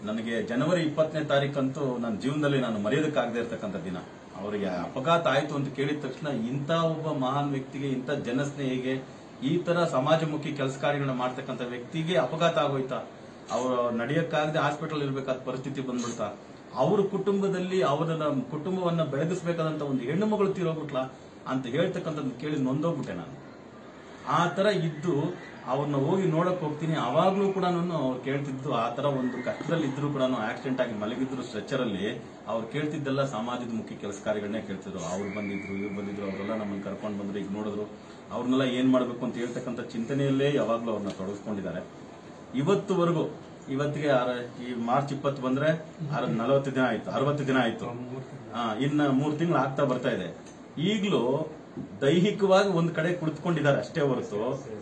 ನನಗೆ ಜನವರಿ ಇಪ್ಪತ್ತನೇ ತಾರೀಕಂತೂ ನನ್ನ ಜೀವನದಲ್ಲಿ ನಾನು ಮರೆಯೋದಕ್ಕಾಗದೇ ಇರತಕ್ಕಂಥ ದಿನ ಅವರಿಗೆ ಅಪಘಾತ ಆಯ್ತು ಅಂತ ಕೇಳಿದ ತಕ್ಷಣ ಇಂಥ ಒಬ್ಬ ಮಹಾನ್ ವ್ಯಕ್ತಿಗೆ ಇಂಥ ಜನಸ್ನೇಹಿಗೆ ಈ ತರ ಸಮಾಜಮುಖಿ ಕೆಲಸ ಕಾರ್ಯಗಳನ್ನ ಮಾಡ್ತಕ್ಕಂಥ ವ್ಯಕ್ತಿಗೆ ಅಪಘಾತ ಆಗೋಯ್ತಾ ಅವರು ನಡೆಯಕ್ಕಾಗದೆ ಹಾಸ್ಪಿಟಲ್ ಇರ್ಬೇಕಾದ ಪರಿಸ್ಥಿತಿ ಬಂದ್ಬಿಡ್ತಾ ಅವ್ರ ಕುಟುಂಬದಲ್ಲಿ ಅವರ ಕುಟುಂಬವನ್ನ ಬೆಳಗಿಸ್ಬೇಕಾದಂತ ಒಂದು ಹೆಣ್ಣು ಮಗಳು ತೀರೋಗ್ಬಿಟ್ಲ ಅಂತ ಹೇಳ್ತಕ್ಕಂಥದ್ದು ಕೇಳಿ ನೊಂದೋಗ್ಬಿಟ್ಟೆ ನಾನು ಆ ತರ ಇದ್ದು ಅವ್ರನ್ನ ಹೋಗಿ ನೋಡಕ್ ಹೋಗ್ತೀನಿ ಅವಾಗ್ಲೂ ಕೂಡ ಅವ್ರು ಕೇಳ್ತಿದ್ದು ಆ ತರ ಒಂದು ಕಷ್ಟದಲ್ಲಿ ಇದ್ರು ಕೂಡ ಆಕ್ಸಿಡೆಂಟ್ ಆಗಿ ಮಲಗಿದ್ರು ಸ್ಟ್ರೆಚರ್ ಅಲ್ಲಿ ಅವ್ರು ಕೇಳ್ತಿದ್ದೆಲ್ಲ ಸಮಾಜದ ಮುಖ್ಯ ಕೆಲಸ ಕಾರ್ಯಗಳನ್ನೇ ಕೇಳ್ತಿದ್ರು ಅವ್ರು ಬಂದಿದ್ರು ಇವ್ರು ಬಂದಿದ್ರು ಅವರೆಲ್ಲ ನಮ್ಮನ್ನ ಕರ್ಕೊಂಡು ಬಂದ್ರು ಈಗ ನೋಡಿದ್ರು ಅವ್ರನ್ನೆಲ್ಲ ಏನ್ ಮಾಡ್ಬೇಕು ಅಂತ ಹೇಳ್ತಕ್ಕಂಥ ಚಿಂತನೆಯಲ್ಲೇ ಯಾವಾಗ್ಲೂ ಅವ್ರನ್ನ ತೊಡಗಿಸ್ಕೊಂಡಿದ್ದಾರೆ ಇವತ್ತುವರೆಗೂ ಇವತ್ತಿಗೆ ಆರ- ಈ ಮಾರ್ಚ್ ಇಪ್ಪತ್ತು ಬಂದ್ರೆ ನಲವತ್ತು ದಿನ ಆಯ್ತು ಅರವತ್ತು ದಿನ ಆಯ್ತು ಆ, ಇನ್ನ ಮೂರ್ ತಿಂಗಳು ಆಗ್ತಾ ಬರ್ತಾ ಇದೆ ಈಗಲೂ ದೈಹಿಕವಾಗಿ ಒಂದ್ ಕಡೆ ಕುಳಿತುಕೊಂಡಿದ್ದಾರೆ ಅಷ್ಟೇ ಹೊರತು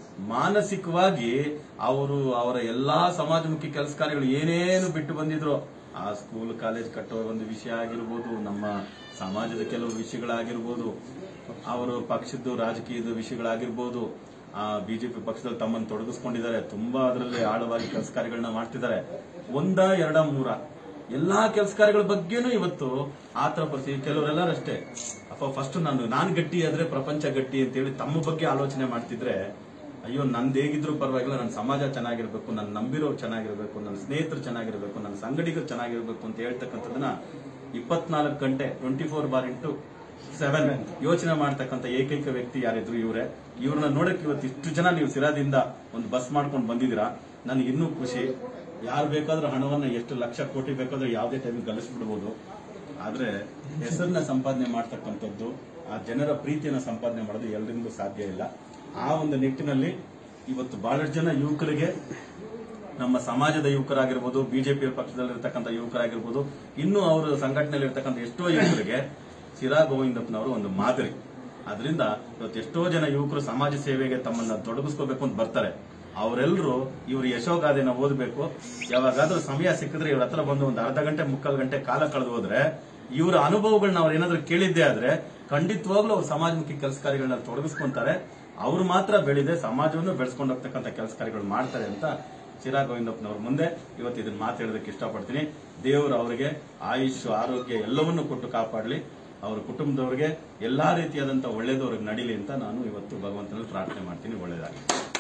ಮಾನಸಿಕವಾಗಿ ಅವರು ಅವರ ಎಲ್ಲಾ ಸಮಾಜಮುಖಿ ಕೆಲಸ ಕಾರ್ಯಗಳು ಏನೇನು ಬಿಟ್ಟು ಬಂದಿದ್ರು ಆ ಸ್ಕೂಲ್ ಕಾಲೇಜ್ ಕಟ್ಟೋ ಒಂದು ವಿಷಯ ಆಗಿರ್ಬೋದು ನಮ್ಮ ಸಮಾಜದ ಕೆಲವು ವಿಷಯಗಳಾಗಿರ್ಬೋದು ಅವರು ಪಕ್ಷದ್ದು ರಾಜಕೀಯದ ವಿಷಯಗಳಾಗಿರ್ಬೋದು ಆ ಬಿಜೆಪಿ ಪಕ್ಷದಲ್ಲಿ ತಮ್ಮನ್ನು ತೊಡಗಿಸ್ಕೊಂಡಿದ್ದಾರೆ ತುಂಬಾ ಅದರಲ್ಲಿ ಆಳವಾಗಿ ಕೆಲಸ ಕಾರ್ಯಗಳನ್ನ ಮಾಡ್ತಿದ್ದಾರೆ ಒಂದ ಎರಡ ಮೂರ ಎಲ್ಲಾ ಕೆಲಸ ಕಾರ್ಯಗಳ ಬಗ್ಗೆನೂ ಇವತ್ತು ಆತರ ಪರಿಸ್ಥಿತಿ ಕೆಲವರೆಲ್ಲರೂ ಅಷ್ಟೇ ಅಪ್ಪ ಫಸ್ಟ್ ನಾನು ನಾನ್ ಗಟ್ಟಿ ಆದ್ರೆ ಪ್ರಪಂಚ ಗಟ್ಟಿ ಅಂತೇಳಿ ತಮ್ಮ ಬಗ್ಗೆ ಆಲೋಚನೆ ಮಾಡ್ತಿದ್ರೆ ಅಯ್ಯೋ ನಂದು ಹೇಗಿದ್ರು ಪರವಾಗಿಲ್ಲ ನನ್ನ ಸಮಾಜ ಚೆನ್ನಾಗಿರ್ಬೇಕು ನನ್ನ ನಂಬಿರೋರು ಚೆನ್ನಾಗಿರ್ಬೇಕು ನನ್ನ ಸ್ನೇಹಿತರು ಚೆನ್ನಾಗಿರ್ಬೇಕು ನನ್ನ ಸಂಗಡಿಗರು ಚೆನ್ನಾಗಿರ್ಬೇಕು ಅಂತ ಹೇಳ್ತಕ್ಕಂಥದನ್ನ ಇಪ್ಪತ್ನಾಲ್ಕು ಗಂಟೆ twenty four bar into seven ಯೋಚನೆ ಮಾಡ್ತಕ್ಕಂಥ ಏಕೈಕ ವ್ಯಕ್ತಿ ಯಾರಿದ್ರು ಇವರೇ ಇವ್ರನ್ನ ನೋಡಕ್ ಇವತ್ತು ಇಷ್ಟು ಜನ ನೀವು ಸಿರಾದಿಂದ ಒಂದು ಬಸ್ ಮಾಡ್ಕೊಂಡು ಬಂದಿದ್ದೀರಾ ನನಗೆ ಇನ್ನೂ ಖುಷಿ ಯಾರು ಬೇಕಾದ್ರೂ ಹಣವನ್ನ ಎಷ್ಟು ಲಕ್ಷ ಕೋಟಿ ಬೇಕಾದ್ರೂ ಯಾವುದೇ ಟೈಮಿಗೆ ಗಳಿಸ್ಬಿಡ್ಬೋದು ಆದ್ರೆ ಹೆಸರನ್ನ ಸಂಪಾದನೆ ಮಾಡ್ತಕ್ಕಂಥದ್ದು ಆ ಜನರ ಪ್ರೀತಿಯನ್ನ ಸಂಪಾದನೆ ಮಾಡೋದು ಎಲ್ಲರಿಂದಲೂ ಸಾಧ್ಯ ಇಲ್ಲ ಆ ಒಂದು ನಿಟ್ಟಿನಲ್ಲಿ ಇವತ್ತು ಬಹಳಷ್ಟು ಜನ ಯುವಕರಿಗೆ ನಮ್ಮ ಸಮಾಜದ ಯುವಕರಾಗಿರ್ಬೋದು ಬಿಜೆಪಿ ಪಕ್ಷದಲ್ಲಿರ್ತಕ್ಕಂಥ ಯುವಕರಾಗಿರ್ಬೋದು ಇನ್ನೂ ಅವರ ಸಂಘಟನೆಯಲ್ಲಿ ಇರ್ತಕ್ಕಂಥ ಎಷ್ಟೋ ಯುವಕರಿಗೆ ಚಿರಾ ಗೋವಿಂದಪ್ಪನವರು ಒಂದು ಮಾದರಿ ಅದರಿಂದ ಇವತ್ತು ಎಷ್ಟೋ ಜನ ಯುವಕರು ಸಮಾಜ ಸೇವೆಗೆ ತಮ್ಮನ್ನ ತೊಡಗಿಸ್ಕೋಬೇಕು ಅಂತ ಬರ್ತಾರೆ ಅವರೆಲ್ಲರೂ ಇವ್ರ ಯಶೋಗಾದೆನ ಓದಬೇಕು ಯಾವಾಗಾದ್ರೂ ಸಮಯ ಸಿಕ್ಕಿದ್ರೆ ಇವ್ರ ಹತ್ರ ಬಂದು ಒಂದು ಅರ್ಧ ಗಂಟೆ ಮುಕ್ಕಾಲು ಗಂಟೆ ಕಾಲ ಕಳೆದು ಹೋದ್ರೆ ಇವರ ಅನುಭವಗಳನ್ನ ಅವ್ರು ಏನಾದ್ರೂ ಕೇಳಿದ್ದೆ ಆದ್ರೆ ಖಂಡಿತವಾಗ್ಲೂ ಅವ್ರು ಸಮಾಜಮುಖಿ ಕೆಲಸ ಕಾರ್ಯಗಳನ್ನ ತೊಡಗಿಸ್ಕೊಂತಾರೆ ಅವ್ರು ಮಾತ್ರ ಬೆಳೆದೆ ಸಮಾಜವನ್ನು ಬೆಳೆಸ್ಕೊಂಡು ಹೋಗ್ತಕ್ಕಂಥ ಕೆಲಸ ಕಾರ್ಯಗಳು ಮಾಡ್ತಾರೆ ಅಂತ ಚಿರಾ ಗೋವಿಂದಪ್ಪನವ್ರ ಮುಂದೆ ಇವತ್ತು ಇದನ್ನ ಮಾತಾಡೋದಕ್ಕೆ ಇಷ್ಟಪಡ್ತೀನಿ ದೇವರು ಅವರಿಗೆ ಆಯುಷ್ ಆರೋಗ್ಯ ಎಲ್ಲವನ್ನೂ ಕೊಟ್ಟು ಕಾಪಾಡಲಿ ಅವ್ರ ಕುಟುಂಬದವ್ರಿಗೆ ಎಲ್ಲಾ ರೀತಿಯಾದಂತ ಒಳ್ಳೇದವ್ರಿಗೆ ನಡೀಲಿ ಅಂತ ನಾನು ಇವತ್ತು ಭಗವಂತನಲ್ಲಿ ಪ್ರಾರ್ಥನೆ ಮಾಡ್ತೀನಿ ಒಳ್ಳೇದಾಗಲಿ